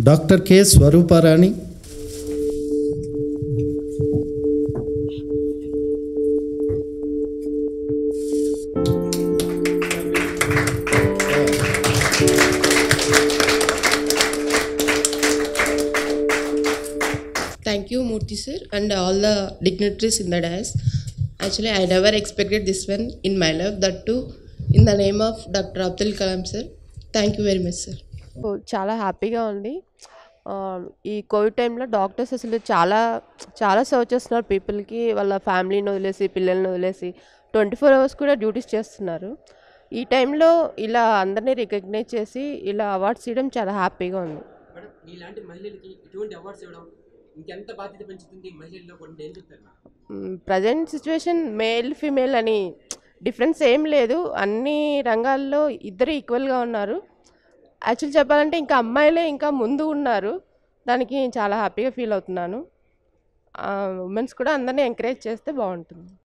Doctor K Swaruparani Thank you, Murthy sir, and all the dignitaries in the dais. Actually, I never expected this one in my life, that too in the name of Dr. Abdul Kalam sir. Thank you very much, sir. ఓ, చాలా హ్యాపీగా ఉంది ఆ, ఈ Covid టైంలో doctors అసలు చాలా చాలా సర్వ్ చేస్తున్నారు పీపుల్కి వాళ్ళ ఫ్యామిలీని వదిలేసి పిల్లల్ని వదిలేసి ట్వంటీ ఫోర్ అవర్స్ కూడా డ్యూటీస్ చేస్తున్నారు ఈ టైంలో ఇలా అందరినీ రికగ్నైజ్ చేసి ఇలా అవార్డ్స్ ఇవ్వడం చాలా హ్యాపీగా ఉంది మేడం ఇలాంటి మహిళలకి ఇటువంటి అవార్డ్స్ ఇవ్వడం ఇంకెంత బాధ్యత పెంచుతుంది మహిళల్లో కొన్ని ఏం చెప్తారు madam present situation male female అని డిఫరెన్స్ ఏం లేదు అన్ని రంగాల్లో ఇద్దరు ఈక్వల్గా ఉన్నారు యాక్చువల్ చెప్పాలంటే ఇంకా అమ్మాయిలే ఇంకా ముందు ఉన్నారు దానికి చాలా హ్యాపీగా ఫీల్ అవుతున్నాను ఉమెన్స్ కూడా అందరినీ ఎంకరేజ్ చేస్తే బాగుంటుంది